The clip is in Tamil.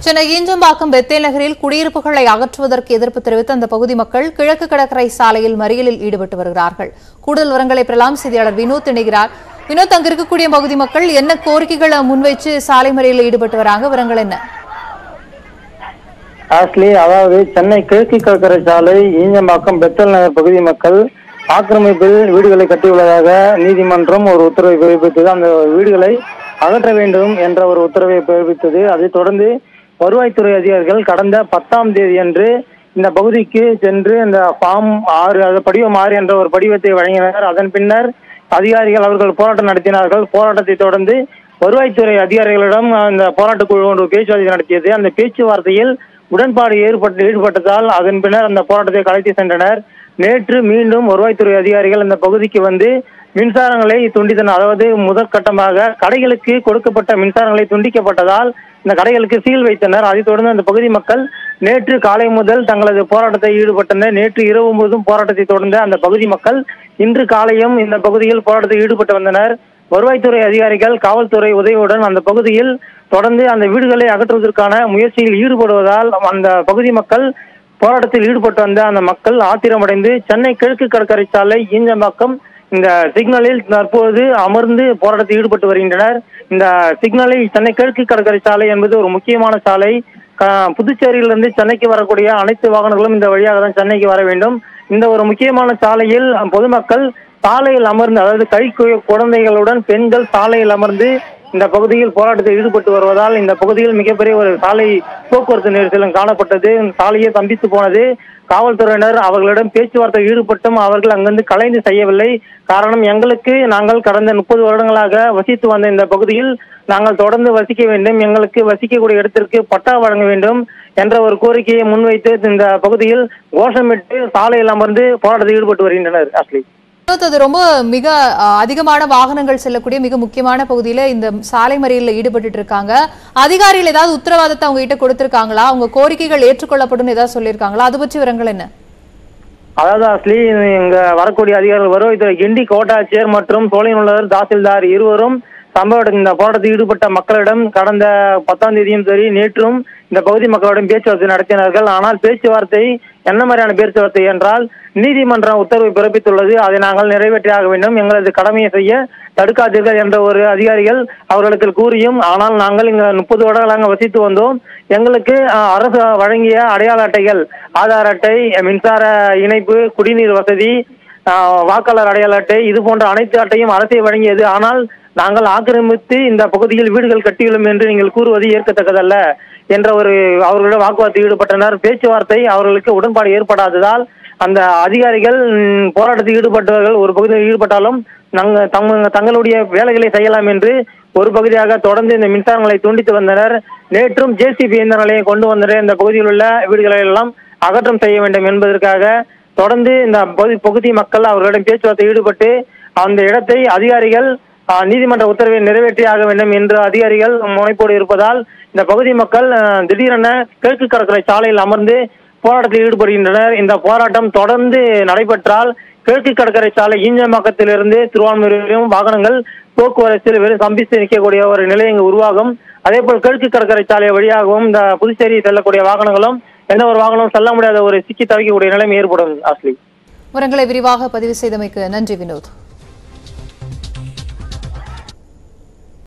சென்னை ஈஞ்சம்பாக்கம் பெத்தேல் நகரில் குடியிருப்புகளை அகற்றுவதற்கு எதிர்ப்பு தெரிவித்து அந்த பகுதி மக்கள் கிழக்கு கடற்கரை சாலையில் மறியலில் ஈடுபட்டு வருகிறார்கள் கூடுதல் விவரங்களை பெறலாம் செய்தியாளர் வினோத் இணைகிறார் வினோத் அங்க இருக்கக்கூடிய பகுதி மக்கள் என்ன கோரிக்கைகளை முன்வைச்சு சாலை மறியலில் ஈடுபட்டு வராங்க விவரங்கள் என்ன ஆஸ்லி அதாவது சென்னை கிழக்கு கடற்கரை சாலை ஈஞ்சம்பாக்கம் பெத்தல் நகர் பகுதி மக்கள் ஆக்கிரமிப்பில் வீடுகளை கட்டியுள்ளதாக நீதிமன்றம் ஒரு உத்தரவை பிறப்பித்தது அந்த வீடுகளை அகற்ற வேண்டும் என்ற ஒரு உத்தரவை பிறப்பித்தது அதைத் தொடர்ந்து வருவாய்த்துறை அதிகாரிகள் கடந்த பத்தாம் தேதி அன்று இந்த பகுதிக்கு சென்று இந்த ஃபார்ம் ஆறு அது படிவம் ஆறு என்ற ஒரு படிவத்தை வழங்கினர் அதன் பின்னர் அதிகாரிகள் அவர்கள் போராட்டம் நடத்தினார்கள் போராட்டத்தை தொடர்ந்து வருவாய்த்துறை அதிகாரிகளிடம் அந்த போராட்ட குழு ஒன்று பேச்சுவார்த்தை நடத்தியது அந்த பேச்சுவார்த்தையில் உடன்பாடு ஏற்பட்டு ஈடுபட்டதால் அதன் பின்னர் அந்த போராட்டத்தை கலைத்து சென்றனர் நேற்று மீண்டும் வருவாய்த்துறை அதிகாரிகள் அந்த பகுதிக்கு வந்து மின்சாரங்களை துண்டித்தனர் அதாவது முதற்கட்டமாக கடைகளுக்கு கொடுக்கப்பட்ட மின்சாரங்களை துண்டிக்கப்பட்டதால் இந்த கடைகளுக்கு சீல் வைத்தனர் அதைத் தொடர்ந்து அந்த பகுதி மக்கள் நேற்று காலை முதல் தங்களது போராட்டத்தை ஈடுபட்டனர் நேற்று இரவு முழுவதும் போராட்டத்தை தொடர்ந்த அந்த பகுதி மக்கள் இன்று காலையும் இந்த பகுதியில் போராட்டத்தில் ஈடுபட்டு வந்தனர் வருவாய்த்துறை அதிகாரிகள் காவல்துறை உதவியுடன் அந்த பகுதியில் தொடர்ந்து அந்த வீடுகளை அகற்றுவதற்கான முயற்சியில் ஈடுபடுவதால் அந்த பகுதி மக்கள் போராட்டத்தில் ஈடுபட்டு வந்த அந்த மக்கள் ஆத்திரமடைந்து சென்னை கிழக்கு கடற்கரை சாலை ஈஞ்சம்பாக்கம் இந்த சிக்னலில் தற்போது அமர்ந்து போராட்டத்தில் ஈடுபட்டு வருகின்றனர் இந்த சிக்னலில் சென்னை கிழக்கு கடற்கரை சாலை என்பது ஒரு முக்கியமான சாலை க- புதுச்சேரியிலிருந்து சென்னைக்கு வரக்கூடிய அனைத்து வாகனங்களும் இந்த வழியாக தான் சென்னைக்கு வர வேண்டும் இந்த ஒரு முக்கியமான சாலையில் பொதுமக்கள் சாலையில் அமர்ந்து அதாவது கை கு- குழந்தைகளுடன் பெண்கள் சாலையில் அமர்ந்து இந்த பகுதியில் போராட்டத்தில் ஈடுபட்டு வருவதால் இந்த பகுதியில் மிகப்பெரிய ஒரு சாலை போக்குவரத்து நெரிசலும் காணப்பட்டது இந்த சாலையே ஸ்தம்பித்து போனது காவல்துறையினர் அவர்களிடம் பேச்சுவார்த்தை ஈடுபட்டும் அவர்கள் அங்கிருந்து கலைந்து செய்யவில்லை காரணம் எங்களுக்கு நாங்கள் கடந்த முப்பது வருடங்களாக வசித்து வந்த இந்த பகுதியில் நாங்கள் தொடர்ந்து வசிக்க வேண்டும் எங்களுக்கு வசிக்கக்கூடிய இடத்திற்கு பட்டா வழங்க வேண்டும் என்ற ஒரு கோரிக்கையை முன்வைத்து இந்த பகுதியில் கோஷமிட்டு சாலையில் அமர்ந்து போராட்டத்தில் ஈடுபட்டு வருகின்றனர் அஸ்லி வினோத் அது ரொம்ப மிக அஹ், அதிகமான வாகனங்கள் செல்லக்கூடிய மிக முக்கியமான பகுதியில இந்த சாலை மறியலில் ஈடுபட்டு இருக்காங்க அதிகாரிகள் ஏதாவது உத்தரவாதத்தை அவங்க கிட்ட கொடுத்திருக்காங்களா அவங்க கோரிக்கைகள் ஏற்றுக்கொள்ளப்படும் ஏதாவது சொல்லியிருக்காங்களா அது பற்றி விவரங்கள் என்ன அதாவது அஸ்லி இங்க வரக்கூடிய அதிகாரிகள் வருவாய்த்துறை கிண்டி கோட்டாட்சியர் மற்றும் சோழியனுள்ளவர் தாசில்தார் இருவரும் சம்பவ இடத்தில் இந்த போராட்டத்தில் ஈடுபட்ட மக்களிடம் கடந்த பத்தாம் தேதியும் சரி நேற்றும் இந்த பகுதி மக்களிடம் பேச்சுவார்த்தை நடத்தினார்கள் ஆனால் பேச்சுவார்த்தை என்ன மாதிரியான பேச்சுவார்த்தை என்றால் நீதிமன்றம் உத்தரவு பிறப்பித்துள்ளது அதை நாங்கள் நிறைவேற்றியாக வேண்டும் எங்களது கடமையை செய்ய தடுக்காதீர்கள் என்ற ஒரு அதிகாரிகள் அவர்களுக்கு கூறியும் ஆனால் நாங்கள் இங்க முப்பது வருடங்களாக வசித்து வந்தோம் எங்களுக்கு அஹ், அரசு வழங்கிய அடையாள அட்டைகள் ஆதார் அட்டை மின்சார இணைப்பு குடிநீர் வசதி அஹ், வாக்காளர் அடையாள அட்டை இது போன்ற அனைத்து அட்டையும் அரசே வழங்கியது ஆனால் நாங்கள் ஆக்கிரமித்து இந்த பகுதியில் வீடுகள் கட்டியுள்ளோம் என்று நீங்கள் கூறுவது ஏற்கத்தக்கதல்ல என்ற ஒரு அவர்களிடம் வாக்குவாதத்தில் ஈடுபட்டனர் பேச்சுவார்த்தை அவர்களுக்கு உடன்பாடு ஏற்படாததால் அந்த அதிகாரிகள் ம், போராட்டத்தில் ஈடுபட்டவர்கள் ஒரு பகுதியில் ஈடுபட்டாலும் நாங்கள் தங்க தங்களுடைய வேலைகளை செய்யலாம் என்று ஒரு பகுதியாக தொடர்ந்து இந்த மின்சாரங்களை துண்டித்து வந்தனர் நேற்றும் ஜேசிபி இயந்திரங்களை கொண்டு வந்தனர் இந்த பகுதியில் உள்ள வீடுகளை எல்லாம் அகற்றம் செய்ய வேண்டும் என்பதற்காக தொடர்ந்து இந்த பகுதி பகுதி மக்கள் அவர்களிடம் பேச்சுவார்த்தை ஈடுபட்டு அந்த இடத்தை அதிகாரிகள் ஆ, நீதிமன்ற உத்தரவை நிறைவேற்றியாக வேண்டும் என்று அதிகாரிகள் முனைப்போடு இருப்பதால் இந்த பகுதி மக்கள் ஆ, திடீரென கிழக்கு கடற்கரை சாலையில் அமர்ந்து போராட்டத்தில் ஈடுபடுகின்றனர் இந்த போராட்டம் தொடர்ந்து நடைபெற்றால் கிழக்கு கடற்கரை சாலை ஈஞ்சம்பாக்கத்திலிருந்து திருவான்மூர் வரையும் வாகனங்கள் போக்குவரத்தில் வெறும் சம்பித்து நிற்கக்கூடிய ஒரு நிலை இங்கு உருவாகும் அதே போல் கிழக்கு கடற்கரை சாலை வழியாகவும் இந்த புதுச்சேரி செல்லக்கூடிய வாகனங்களும் எந்த ஒரு வாகனமும் செல்ல முடியாத ஒரு சிக்கி தவிக்கக்கூடிய நிலைமை ஏற்படும் ஆஸ்லி விவரங்களை விரிவாக பதிவு செய்தமைக்கு நன்றி வினோத்